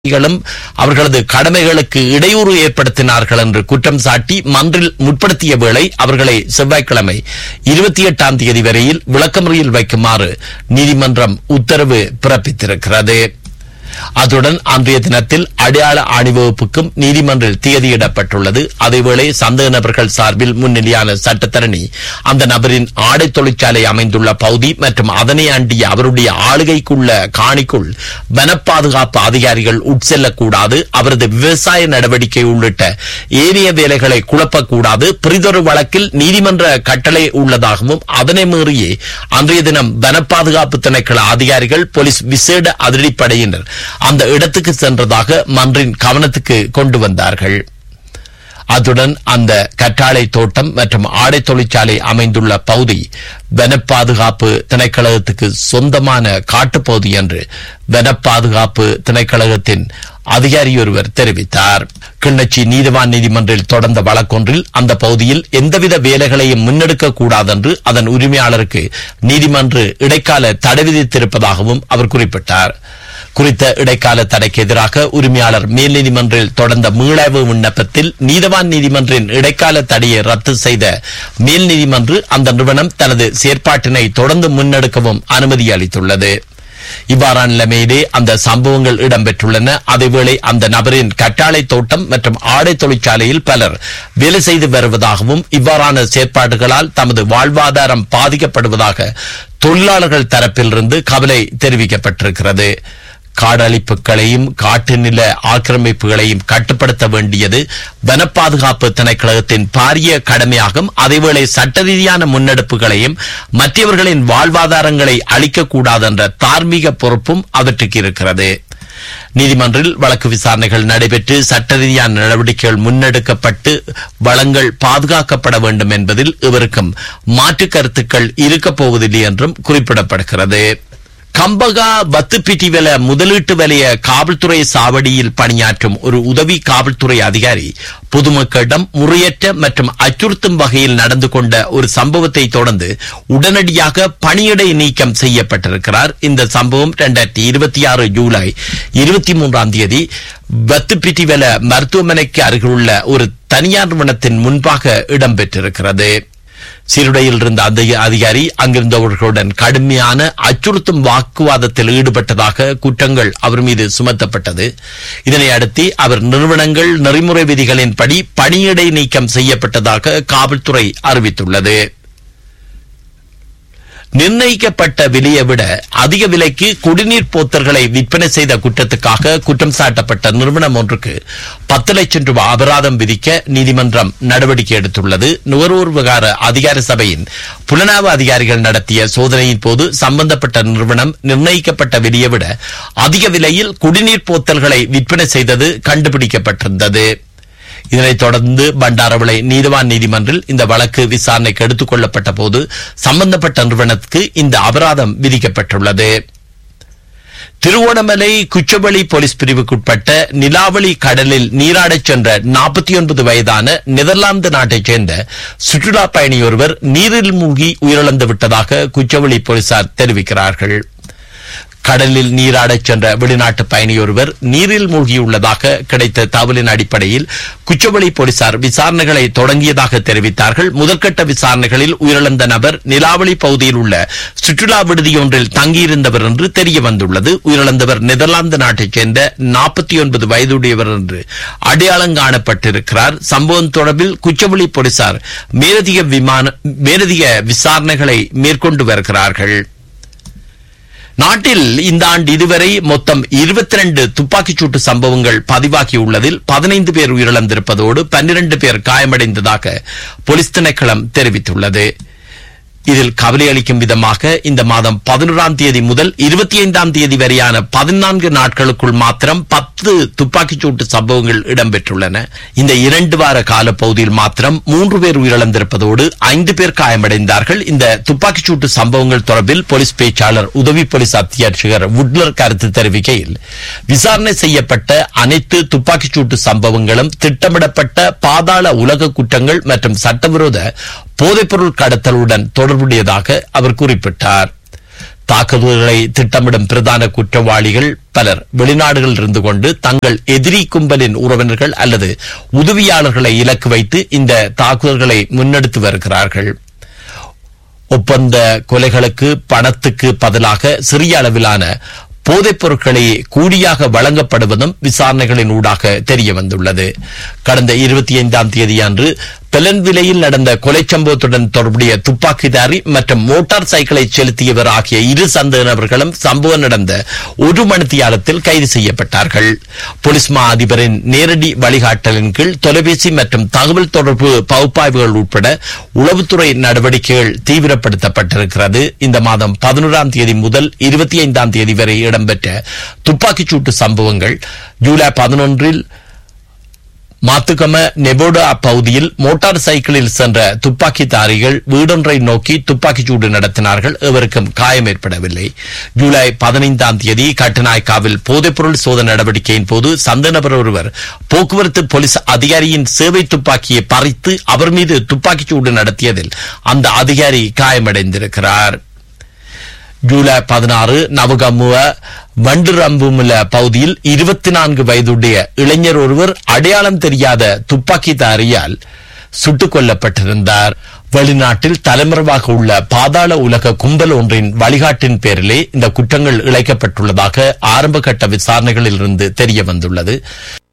களும் அவர்களது கடமைகளுக்கு இடையூறு ஏற்படுத்தினார்கள் என்று குற்றம் சாட்டி மன்றில் முற்படுத்திய வேளை அவர்களை செவ்வாய்க்கிழமை இருபத்தி எட்டாம் தேதி வரையில் விளக்கமறியில் வைக்குமாறு நீதிமன்றம் உத்தரவு பிறப்பித்திருக்கிறது அத்துடன் அன்றைய தினத்தில் அடையாள அணிவகுப்புக்கும் நீதிமன்றில் தேதியிடப்பட்டுள்ளது அதேவேளை சந்தேக நபர்கள் சார்பில் முன்னிலையான சட்டத்தரணி அந்த நபரின் ஆடை தொழிற்சாலை அமைந்துள்ள பகுதி மற்றும் அதனை அண்டிய அவருடைய ஆளுகைக்குள்ள காணிக்குள் வன பாதுகாப்பு அதிகாரிகள் உட்செல்லக்கூடாது அவரது விவசாய நடவடிக்கை உள்ளிட்ட ஏனைய வேலைகளை குழப்பக்கூடாது பிரிதொரு வழக்கில் நீதிமன்ற கட்டளை உள்ளதாகவும் அதனை மீறியே அன்றைய தினம் வன பாதுகாப்பு திணைக்கள அதிகாரிகள் போலீஸ் விசேட அதிரடிப்படையினர் அந்த இடத்துக்கு சென்றதாக மன்றின் கவனத்துக்கு கொண்டு வந்தார்கள் அத்துடன் அந்த கற்றாழை தோட்டம் மற்றும் ஆடை தொழிற்சாலை அமைந்துள்ள பகுதி வன பாதுகாப்பு திணைக்களகத்துக்கு சொந்தமான காட்டுப்பகுதி என்று வன பாதுகாப்பு திணைக்களகத்தின் அதிகாரியொருவர் தெரிவித்தார் கிண்ணச்சி நீதிவான் நீதிமன்றில் தொடர்ந்த வழக்கொன்றில் அந்த பகுதியில் எந்தவித வேலைகளையும் முன்னெடுக்க கூடாதென்று அதன் உரிமையாளருக்கு நீதிமன்று இடைக்கால தடை விதித்திருப்பதாகவும் அவர் குறிப்பிட்டார் குறித்த இடைக்கால தடைக்கு எதிராக உரிமையாளர் மேல் நீதிமன்றில் தொடர்ந்த மீளாய்வு விண்ணப்பத்தில் நீதவான் நீதிமன்றின் இடைக்கால தடையை ரத்து செய்த மேல் நீதிமன்று அந்த நிறுவனம் தனது செயற்பாட்டினை தொடர்ந்து முன்னெடுக்கவும் அனுமதி அளித்துள்ளது இவ்வாறான நிலைமையிலே அந்த சம்பவங்கள் இடம்பெற்றுள்ளன அதேவேளை அந்த நபரின் கட்டாளை தோட்டம் மற்றும் ஆடை தொழிற்சாலையில் பலர் வேலை செய்து வருவதாகவும் இவ்வாறான செயற்பாடுகளால் தமது வாழ்வாதாரம் பாதிக்கப்படுவதாக தொழிலாளர்கள் தரப்பிலிருந்து கவலை தெரிவிக்கப்பட்டிருக்கிறது காடழிப்புகளையும் காட்டு நில ஆக்கிரமிப்புகளையும் கட்டுப்படுத்த வேண்டியது வன பாதுகாப்பு திணைக்களகத்தின் பாரிய கடமையாகும் அதேவேளை சட்ட ரீதியான முன்னெடுப்புகளையும் மற்றவர்களின் வாழ்வாதாரங்களை அளிக்கக்கூடாது என்ற தார்மீக பொறுப்பும் அவற்றுக்கு இருக்கிறது நீதிமன்றில் வழக்கு விசாரணைகள் நடைபெற்று சட்ட ரீதியான நடவடிக்கைகள் முன்னெடுக்கப்பட்டு வளங்கள் பாதுகாக்கப்பட வேண்டும் என்பதில் இவருக்கும் மாற்று கருத்துக்கள் இருக்கப் போவதில்லை என்றும் குறிப்பிடப்படுகிறது கம்பகா வத்துப்பிட்டிவல முதலீட்டு வலய காவல்துறை சாவடியில் பணியாற்றும் ஒரு உதவி காவல்துறை அதிகாரி பொதுமக்களிடம் முறையற்ற மற்றும் அச்சுறுத்தும் வகையில் நடந்து கொண்ட ஒரு சம்பவத்தை தொடர்ந்து உடனடியாக பணியிடை நீக்கம் செய்யப்பட்டிருக்கிறார் இந்த சம்பவம் இரண்டாயிரத்தி இருபத்தி ஆறு ஜூலை இருபத்தி மூன்றாம் தேதி வத்துப்பிட்டிவல மருத்துவமனைக்கு அருகிலுள்ள ஒரு தனியார் நிறுவனத்தின் முன்பாக இடம்பெற்றிருக்கிறது சீருடையில் இருந்த அந்த அதிகாரி அங்கிருந்தவர்களுடன் கடுமையான அச்சுறுத்தும் வாக்குவாதத்தில் ஈடுபட்டதாக குற்றங்கள் அவர் மீது சுமத்தப்பட்டது இதனை அடுத்து அவர் நிறுவனங்கள் நெறிமுறை விதிகளின்படி பணியிடை நீக்கம் செய்யப்பட்டதாக காவல்துறை அறிவித்துள்ளது நிர்ணயிக்கப்பட்ட விலையை விட அதிக விலைக்கு குடிநீர் போத்தல்களை விற்பனை செய்த குற்றத்துக்காக குற்றம் சாட்டப்பட்ட நிறுவனம் ஒன்றுக்கு பத்து லட்சம் ரூபாய் அபராதம் விதிக்க நீதிமன்றம் நடவடிக்கை எடுத்துள்ளது நுகர்வோர் விவகார அதிகார சபையின் புலனாய்வு அதிகாரிகள் நடத்திய சோதனையின் போது சம்பந்தப்பட்ட நிறுவனம் நிர்ணயிக்கப்பட்ட விலையை விட அதிக விலையில் குடிநீர் போத்தல்களை விற்பனை செய்தது கண்டுபிடிக்கப்பட்டிருந்தது இதனைத் தொடர்ந்து பண்டாரவிளை நீதிவான் நீதிமன்றில் இந்த வழக்கு விசாரணைக்கு எடுத்துக் கொள்ளப்பட்ட போது சம்பந்தப்பட்ட நிறுவனத்துக்கு இந்த அபராதம் விதிக்கப்பட்டுள்ளது திருவோணமலை குச்சவெளி போலீஸ் பிரிவுக்குட்பட்ட நிலாவளி கடலில் நீராடச் சென்ற நாற்பத்தி ஒன்பது வயதான நெதர்லாந்து நாட்டைச் சேர்ந்த சுற்றுலா பயணி ஒருவர் நீரில் மூழ்கி உயிரிழந்து விட்டதாக குச்சவெளி போலீசார் தெரிவிக்கிறார்கள் கடலில் நீராடச் சென்ற வெளிநாட்டு பயணியொருவர் நீரில் மூழ்கியுள்ளதாக கிடைத்த தகவலின் அடிப்படையில் குச்சவெளி போலீசார் விசாரணைகளை தொடங்கியதாக தெரிவித்தார்கள் முதற்கட்ட விசாரணைகளில் உயிரிழந்த நபர் நிலாவளி பகுதியில் உள்ள சுற்றுலா விடுதியொன்றில் தங்கியிருந்தவர் என்று தெரிய வந்துள்ளது உயிரிழந்தவர் நெதர்லாந்து நாட்டைச் சேர்ந்த நாற்பத்தி ஒன்பது வயதுடையவர் என்று அடையாளம் காணப்பட்டிருக்கிறார் சம்பவம் தொடர்பில் குச்சவெளி போலீசார் மேலதிக விமான மேலதிக விசாரணைகளை மேற்கொண்டு வருகிறார்கள் நாட்டில் இந்த ஆண்டு இதுவரை மொத்தம் இருபத்தி ரெண்டு துப்பாக்கிச்சூட்டு சம்பவங்கள் பதிவாகியுள்ளதில் பதினைந்து பேர் உயிரிழந்திருப்பதோடு பன்னிரண்டு பேர் காயமடைந்ததாக போலீஸ் திணைக்களம் தெரிவித்துள்ளது இதில் கவலை அளிக்கும் விதமாக இந்த மாதம் பதினோராம் தேதி முதல் இருபத்தி ஐந்தாம் தேதி வரையான பதினான்கு நாட்களுக்குள் மாத்திரம் பத்து துப்பாக்கிச்சூட்டு சம்பவங்கள் இடம்பெற்றுள்ளன இந்த இரண்டு வார கால பகுதியில் மாத்திரம் மூன்று பேர் உயிரிழந்திருப்பதோடு ஐந்து பேர் காயமடைந்தார்கள் இந்த துப்பாக்கிச்சூட்டு சம்பவங்கள் தொடர்பில் போலீஸ் பேச்சாளர் உதவி போலீஸ் அத்தியட்சகர் வுட்லர் கருத்து தெரிவிக்கையில் விசாரணை செய்யப்பட்ட அனைத்து துப்பாக்கிச்சூட்டு சம்பவங்களும் திட்டமிடப்பட்ட பாதாள உலக குற்றங்கள் மற்றும் சட்டவிரோத போதைப்பொருள் கடத்தலுடன் தொடர்புடையதாக அவர் குறிப்பிட்டார் தாக்குதல்களை திட்டமிடும் பிரதான குற்றவாளிகள் பலர் வெளிநாடுகளில் இருந்து கொண்டு தங்கள் எதிரி கும்பலின் உறவினர்கள் அல்லது உதவியாளர்களை இலக்கு வைத்து இந்த தாக்குதல்களை முன்னெடுத்து வருகிறார்கள் ஒப்பந்த கொலைகளுக்கு பணத்துக்கு பதிலாக சிறிய அளவிலான போதைப் பொருட்களை கூடியாக வழங்கப்படுவதும் விசாரணைகளின் ஊடாக தெரிய வந்துள்ளது கடந்த இருபத்தி ஐந்தாம் தேதி அன்று பெலன்விலையில் நடந்த கொலை சம்பவத்துடன் தொடர்புடைய துப்பாக்கிதாரி மற்றும் மோட்டார் சைக்கிளை செலுத்தியவர் ஆகிய இரு சந்தேக நபர்களும் சம்பவம் நடந்த ஒரு மணித்தியாலத்தில் கைது செய்யப்பட்டார்கள் போலீஸ் மா அதிபரின் நேரடி வழிகாட்டலின் கீழ் தொலைபேசி மற்றும் தகவல் தொடர்பு பகுப்பாய்வுகள் உட்பட உளவுத்துறை நடவடிக்கைகள் தீவிரப்படுத்தப்பட்டிருக்கிறது இந்த மாதம் பதினோராம் தேதி முதல் இருபத்தி ஐந்தாம் தேதி வரை இடம்பெற்ற துப்பாக்கிச்சூட்டு சம்பவங்கள் ஜூலை பதினொன்றில் மாத்துக்கம நெபோடா பகுதியில் மோட்டார் சைக்கிளில் சென்ற துப்பாக்கிதாரிகள் வீடொன்றை நோக்கி துப்பாக்கிச்சூடு நடத்தினார்கள் எவருக்கும் காயம் ஏற்படவில்லை ஜூலை பதினைந்தாம் தேதி கட்டுநாய்க்காவில் போதைப்பொருள் சோதனை நடவடிக்கையின் போது சந்த நபர் ஒருவர் போக்குவரத்து போலீஸ் அதிகாரியின் சேவை துப்பாக்கியை பறித்து அவர் மீது துப்பாக்கிச்சூடு நடத்தியதில் அந்த அதிகாரி காயமடைந்திருக்கிறார் ஜூலை பதினாறு நவகமுவ வண்டுரம்புமுல பகுதியில் இருபத்தி நான்கு வயதுடைய இளைஞர் ஒருவர் அடையாளம் தெரியாத துப்பாக்கிதாரியால் சுட்டுக் கொல்லப்பட்டிருந்தார் வெளிநாட்டில் தலைமறைவாக உள்ள பாதாள உலக கும்பல் ஒன்றின் வழிகாட்டின் பேரிலே இந்த குற்றங்கள் இழைக்கப்பட்டுள்ளதாக ஆரம்ப கட்ட விசாரணைகளில் இருந்து தெரிய வந்துள்ளது